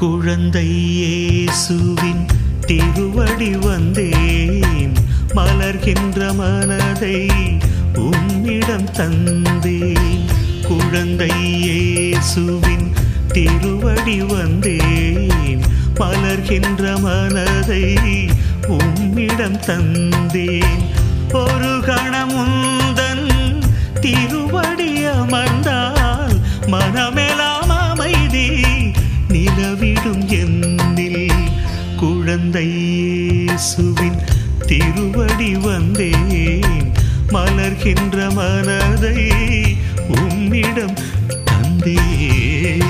குழந்தை இயேசுவின் திருவடி வந்தேன் மலர்கின்ற மனதை உம்மிடம் தந்தேன் குழந்தை இயேசுவின் திருவடி வந்தேன் மலர்கின்ற மனதை உம்மிடம் தந்தேன் ஒரு கணம் உந்தன் திருவடி அமர்ந்தால் மனமெல்லாம் அமைதி நிலவிடும் என்னில் குழந்தை இயேசுவின் திருவடி வந்தேன் மலர்கின்ற மனதை உம்மிடம் தந்தேன்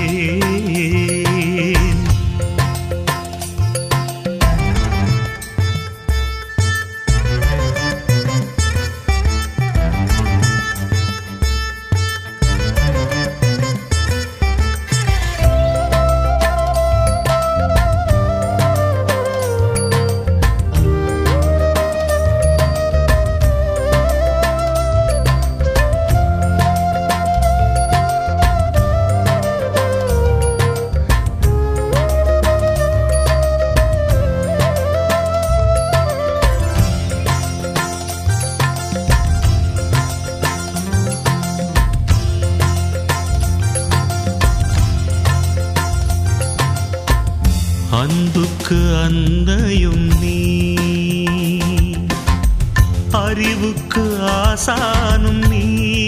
அன்புக்கு அன்னையும் நீ அறிவுக்கு ஆசானும் நீ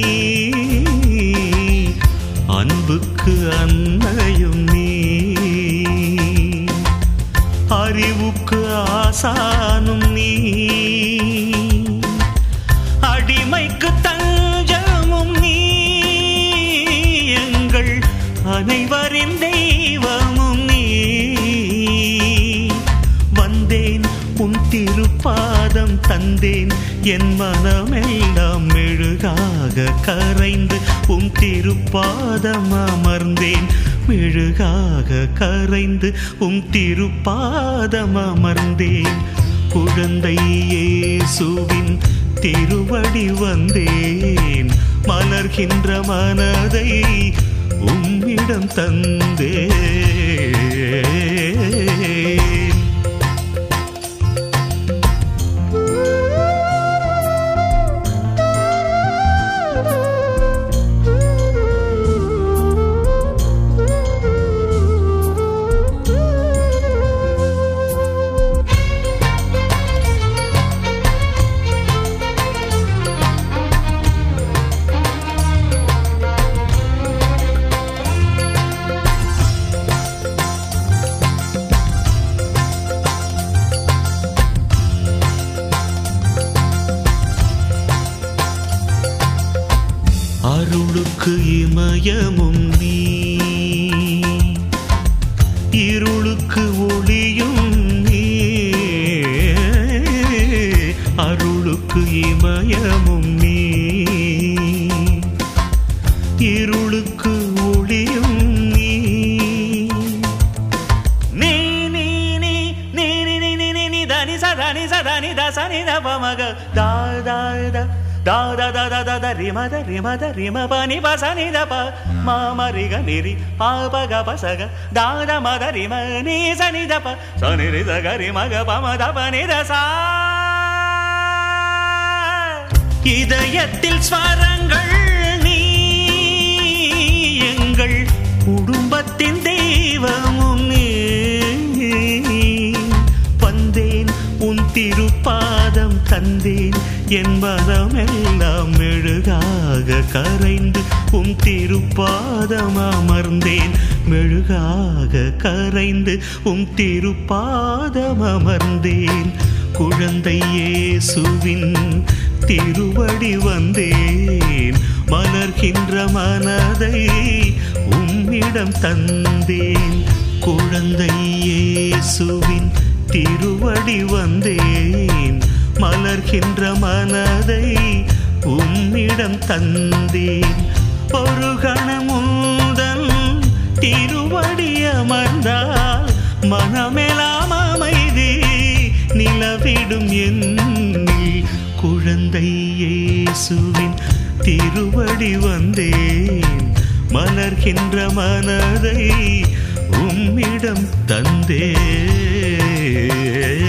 அன்புக்கு அன்னையும் நீ அறிவுக்கு ஆசானும் நீ அடிமைக்கு தஞ்சமும் நீ எங்கள் அனைவரின் தெய்வமும் நீ வந்தேன் உன் திருப்பாதம் தந்தேன் என் மனமெல்லாம் மெழுகாக கரைந்து உன் திருப்பாதம் அமர்ந்தேன் மெழுகாக கரைந்து உன் திருப்பாதம் அமர்ந்தேன் குழந்தை இயேசுவின் திருவடி வந்தேன் மலர்கின்ற மனதை உம்மிடம் தந்தேன் அருளுக்கு இமயமும் நீ இருளுக்கு ஒளியும் நீ அருளுக்கு இமயமும் நீ இருளுக்கு ஒளியும் நீ நீ நீ நீ நீ நீ நீ நீ நீ நீ దని సదని సదని దసని దపమగ దా దా ద దా ద ద ద ద ద రిమ ద రిమ ద రిమ పని పసని ద ప మా మరి గ నిరి పా ప గ ప స గ దా ద మ ద రిమ ని సని ద ప సని రి ద గ రి మ గ ప మ ద ప ని ద சா இதயத்தில் ஸ்வரங்கள் நீ எங்கள் குடும்பத்தின் தெய்வமும் நீ வந்தேன் உன் திருப்பாதம் தந்தேன் என் மனமெல்லாம் மெழுகாக கரைந்து உன் திருப்பாதம் அமர்ந்தேன் மெழுகாக கரைந்து உன் திருப்பாதம் அமர்ந்தேன் குழந்தை இயேசுவின் திருவடி வந்தேன் மலர்கின்ற மனதை உம்மிடம் தந்தேன் குழந்தை இயேசுவின் திருவடி வந்தேன் மலர்கின்ற மனதை உம்மிடம் தந்தேன் ஒரு கணமுந்தன் திருவடி அமர்ந்தால் மனமெல்லாம் அமைதி நிலவிடும் என்னில் குழந்தை இயேசுவின் திருவடி வந்தேன் மலர்கின்ற மனதை உம்மிடம் உன்னிடம் தந்தே